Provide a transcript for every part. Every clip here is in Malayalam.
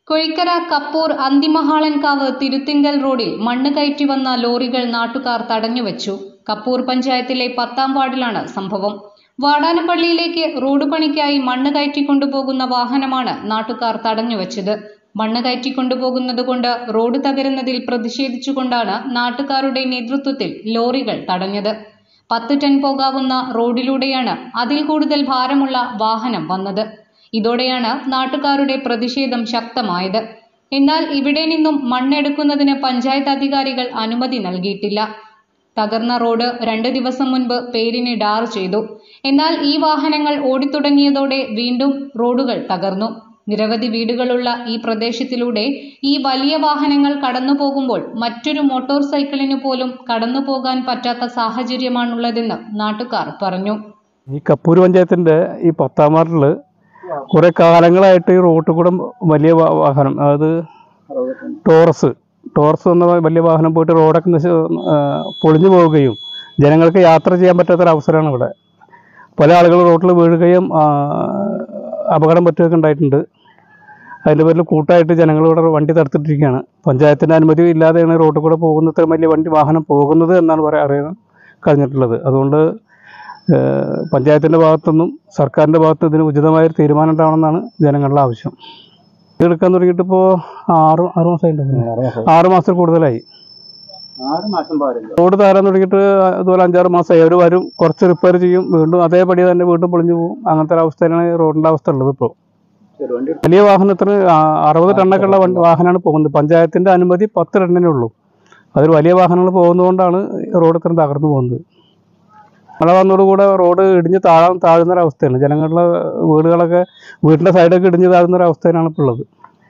കൊഴിക്കര കപ്പൂർ അന്തിമഹാളൻകാവ് തിരുത്തിങ്കൽ റോഡിൽ മണ്ണ് കയറ്റി വന്ന ലോറികൾ നാട്ടുകാർ തടഞ്ഞുവച്ചു കപ്പൂർ പഞ്ചായത്തിലെ പത്താം വാർഡിലാണ് സംഭവം വാടാനപ്പള്ളിയിലേക്ക് റോഡ് പണിക്കായി മണ്ണ് കയറ്റിക്കൊണ്ടുപോകുന്ന വാഹനമാണ് നാട്ടുകാർ തടഞ്ഞുവച്ചത് മണ്ണ് കയറ്റിക്കൊണ്ടുപോകുന്നതുകൊണ്ട് റോഡ് തകരുന്നതിൽ പ്രതിഷേധിച്ചുകൊണ്ടാണ് നാട്ടുകാരുടെ നേതൃത്വത്തിൽ ലോറികൾ തടഞ്ഞത് പത്ത് ടൺ പോകാവുന്ന റോഡിലൂടെയാണ് അതിൽ കൂടുതൽ ഭാരമുള്ള വാഹനം വന്നത് ഇതോടെയാണ് നാട്ടുകാരുടെ പ്രതിഷേധം ശക്തമായത് എന്നാൽ ഇവിടെ നിന്നും മണ്ണെടുക്കുന്നതിന് പഞ്ചായത്ത് അധികാരികൾ അനുമതി നൽകിയിട്ടില്ല തകർന്ന റോഡ് രണ്ട് ദിവസം മുൻപ് പേരിന് ഡാർ ചെയ്തു എന്നാൽ ഈ വാഹനങ്ങൾ ഓടിത്തുടങ്ങിയതോടെ വീണ്ടും റോഡുകൾ തകർന്നു നിരവധി വീടുകളുള്ള ഈ പ്രദേശത്തിലൂടെ ഈ വലിയ വാഹനങ്ങൾ കടന്നു പോകുമ്പോൾ മറ്റൊരു മോട്ടോർ സൈക്കിളിനു പോലും കടന്നു പോകാൻ പറ്റാത്ത സാഹചര്യമാണുള്ളതെന്ന് നാട്ടുകാർ പറഞ്ഞു ഈ കപ്പൂർ പഞ്ചായത്തിൻ്റെ ഈ പത്താം വാർഡിൽ കുറേ കാലങ്ങളായിട്ട് ഈ റോട്ടിൽ കൂടെ വലിയ വാ- വാഹനം അതായത് ടോറസ് ടോറസ് എന്ന വലിയ വാഹനം പോയിട്ട് റോഡൊക്കെ നശി ആ, പൊളിഞ്ഞു പോവുകയും ജനങ്ങൾക്ക് യാത്ര ചെയ്യാൻ പറ്റാത്തൊരവസരമാണ് ഇവിടെ പല ആളുകൾ റോട്ടിൽ വീഴുകയും ആ, അപകടം പറ്റുകയൊക്കെ ഉണ്ടായിട്ടുണ്ട് അതിൻ്റെ പേരിൽ കൂട്ടായിട്ട് ജനങ്ങൾ ഇവിടെ വണ്ടി തടുത്തിട്ടിരിക്കുകയാണ് പഞ്ചായത്തിൻ്റെ അനുമതി ഇല്ലാതെയാണ് റോഡിൽ കൂടെ പോകുന്ന ഇത്ര വലിയ വണ്ടി വാഹനം പോകുന്നത് എന്നാണ് പറയാൻ അറിയാൻ കഴിഞ്ഞിട്ടുള്ളത് അതുകൊണ്ട് ഏഹ് പഞ്ചായത്തിൻ്റെ ഭാഗത്തുനിന്നും സർക്കാരിൻ്റെ ഭാഗത്തും ഇതിന് ഉചിതമായ ഒരു തീരുമാനം ഉണ്ടാവണമെന്നാണ് ജനങ്ങളുടെ ആവശ്യം ഇത് എടുക്കാൻ തുടങ്ങിയിട്ട് ഇപ്പോൾ ആറ് ആറ് മാസമായിട്ടുണ്ടോ ആറ് മാസത്തിൽ കൂടുതലായി ആറ് മാസം പാടില്ല റോഡ് താരാൻ തുടങ്ങിയിട്ട് അതുപോലെ അഞ്ചാറ് മാസമായി അവർ വരും കുറച്ച് റിപ്പയർ ചെയ്യും വീണ്ടും അതേപടി തന്നെ വീണ്ടും പൊളിഞ്ഞു പോകും അങ്ങനത്തെ ഒരു അവസ്ഥയിലാണ് ഈ റോഡിൻ്റെ അവസ്ഥ ഉള്ളത് ഇപ്പോൾ ചെറുവണ്ടി വലിയ വാഹനത്തിന് ആ- അറുപത് ടണ്ണൊക്കെ ഉള്ള വണ്ടി വാഹനമാണ് പോകുന്നത് പഞ്ചായത്തിൻ്റെ അനുമതി പത്ത് ടണ്ണിനേ ഉള്ളൂ അതിൽ വലിയ വാഹനങ്ങൾ പോകുന്നതുകൊണ്ടാണ് ഈ റോഡ് ഇത്രയും തകർന്നു പോകുന്നത് മഴ വന്നതോടുകൂടെ റോഡ് ഇടിഞ്ഞ് താഴാൻ താഴുന്ന ഒരു അവസ്ഥയാണ് ജനങ്ങളുടെ വീടുകളൊക്കെ വീടിൻ്റെ സൈഡൊക്കെ ഇടിഞ്ഞ് താഴുന്ന ഒരു അവസ്ഥയിലാണ് ഇപ്പോൾ ഉള്ളത്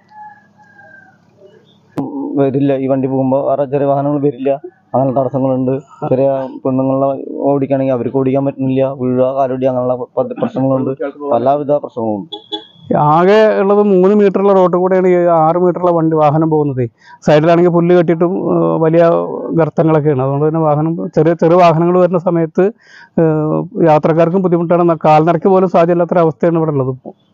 വരില്ല ഈ വണ്ടി പോകുമ്പോൾ വേറെ ചെറിയ വാഹനങ്ങൾ വരില്ല അങ്ങനെ തടസ്സങ്ങളുണ്ട് ചെറിയ പെണ്ണുങ്ങളെ ഓടിക്കുകയാണെങ്കിൽ അവർക്ക് ഓടിക്കാൻ പറ്റുന്നില്ല വീഴുക കാലൊടി അങ്ങനെയുള്ള പല പ്രശ്നങ്ങളുണ്ട് പലവിധ പ്രശ്നങ്ങളുണ്ട് ആകെ ഉള്ളത് മൂന്ന് മീറ്ററുള്ള റോഡ് കൂടെയാണ് ഈ ആറ് മീറ്ററുള്ള വണ്ടി വാഹനം പോകുന്നത് സൈഡിലാണെങ്കിൽ പുല്ല് കെട്ടിയിട്ടും ഏഹ്, വലിയ ഗർത്തങ്ങളൊക്കെയാണ് അതുകൊണ്ട് തന്നെ വാഹനം ചെറിയ ചെറിയ വാഹനങ്ങൾ വരുന്ന സമയത്ത് ഏഹ്, യാത്രക്കാർക്കും ബുദ്ധിമുട്ടാണ് കാൽനടയ്ക്ക് പോലും സാധ്യമല്ലാത്തൊരവസ്ഥയാണ് ഇവിടെ ഉള്ളത് ഇപ്പോൾ